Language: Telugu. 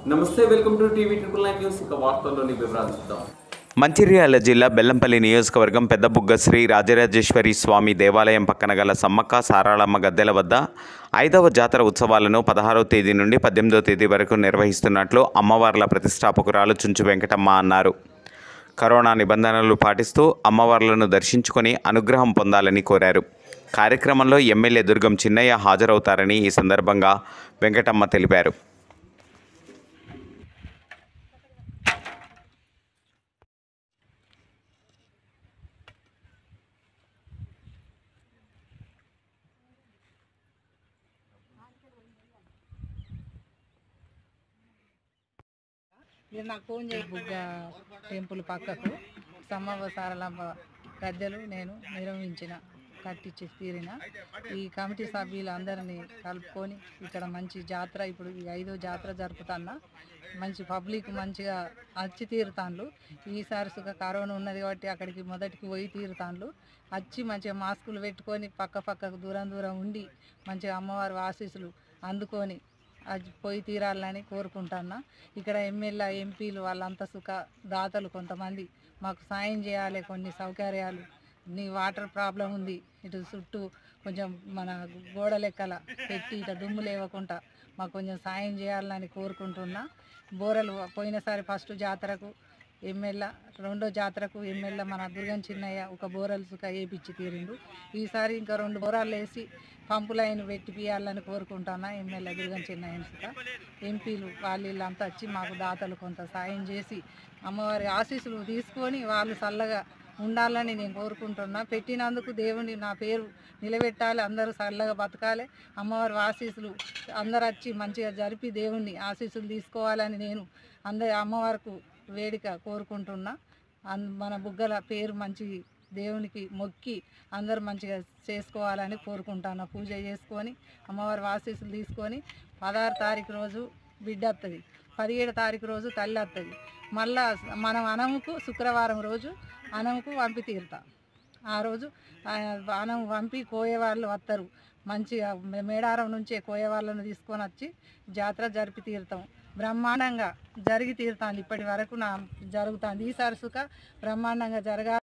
నమస్తే welcome to TV triple nine news ఇక వార్తల్లోని వివరాలు చూద్దాం మంచిర్యాల జిల్లా బెల్లంపల్లి నియోజకవర్గం పెద్దబుగ్గ శ్రీ రాజరాజేశ్వరి స్వామి దేవాలయం పక్కన గల సమ్మక్క సారాళమ్మ గద్దెల వద్ద ఐదవ జాతర ఉత్సవాలను పదహారవ తేదీ నుండి పద్దెనిమిదవ తేదీ వరకు నిర్వహిస్తున్నట్లు అమ్మవార్ల ప్రతిష్టాపకురాలు చుంచు వెంకటమ్మ అన్నారు కరోనా నిబంధనలు పాటిస్తూ అమ్మవార్లను దర్శించుకొని అనుగ్రహం పొందాలని కోరారు కార్యక్రమంలో ఎమ్మెల్యే దుర్గం చిన్నయ్య హాజరవుతారని ఈ సందర్భంగా వెంకటమ్మ తెలిపారు మీరు నాకు ఫోన్ చేయి బుగ్గ టెంపుల్ పక్కకు సమ్మవ సారలమ్మ గద్దెలు నేను నిర్వహించిన కట్టించి తీరిన ఈ కమిటీ సభ్యులందరినీ కలుపుకొని ఇక్కడ మంచి జాతర ఇప్పుడు ఈ ఐదో జాతర జరుపుతున్నా మంచి పబ్లిక్ మంచిగా వచ్చి తీరుతాండ్లు ఈసారి సుఖ కరోనా ఉన్నది కాబట్టి అక్కడికి మొదటికి పోయి తీరుతాండ్లు వచ్చి మంచిగా మాస్కులు పెట్టుకొని పక్క పక్కకు దూరం దూరం ఉండి మంచిగా అమ్మవారి ఆశీస్సులు అందుకొని అది పోయి తీరాలని కోరుకుంటున్నా ఇక్కడ ఎమ్మెల్యే ఎంపీలు వాళ్ళంతా సుఖ దాతలు కొంతమంది మాకు సాయం చేయాలి కొన్ని సౌకర్యాలు నీ వాటర్ ప్రాబ్లం ఉంది ఇటు చుట్టూ కొంచెం మన గోడ లెక్కల పెట్టి ఇటు దుమ్ము లేవకుండా మాకు కొంచెం సాయం చేయాలని కోరుకుంటున్నా బోరలు పోయినసారి ఫస్ట్ జాతరకు ఎమ్మెల్యే రెండో జాతరకు ఎమ్మెల్యే మన దుర్గం చిన్నయ్య ఒక బోరలు సుఖ వేపించి తీరిండు ఈసారి ఇంకా రెండు బోరాలు వేసి పంపు లైన్ పెట్టిపియాలని కోరుకుంటున్నా ఎమ్మెల్యే దుర్గం చిన్నయ్య సుఖ ఎంపీలు వాళ్ళు వీళ్ళంతా వచ్చి మాకు దాతలు కొంత సాయం చేసి అమ్మవారి ఆశీస్సులు తీసుకొని వాళ్ళు చల్లగా ఉండాలని నేను కోరుకుంటున్నా పెట్టినందుకు దేవుని నా పేరు నిలబెట్టాలి అందరూ చల్లగా బతకాలి అమ్మవారి ఆశీస్సులు అందరు వచ్చి మంచిగా జరిపి దేవుణ్ణి ఆశీస్సులు తీసుకోవాలని నేను అందరి అమ్మవారికి వేడిక కోరుకుంటున్నా అన్- మన బుగ్గల పేరు మంచి దేవునికి మొక్కి అందరూ మంచిగా చేసుకోవాలని కోరుకుంటాను పూజ చేసుకొని అమ్మవారి ఆశీస్సులు తీసుకొని పదహారు తారీఖు రోజు బిడ్డ వస్తుంది పదిహేడు తారీఖు రోజు తల్లి వస్తుంది మళ్ళా మనం అనముకు శుక్రవారం రోజు అనముకు పంపి తీరుతాం ఆ రోజు ఆ అనం పంపి కోయే వాళ్ళు వస్తారు మంచిగా మే- మేడారం నుంచే కోయే వాళ్ళను తీసుకొని వచ్చి జాతర జరిపి తీరుతాం బ్రహ్మాండంగా జరిగి తీరుతాంది ఇప్పటి వరకు నా జరుగుతుంది ఈసారి సుఖ బ్రహ్మాండంగా జరగాలి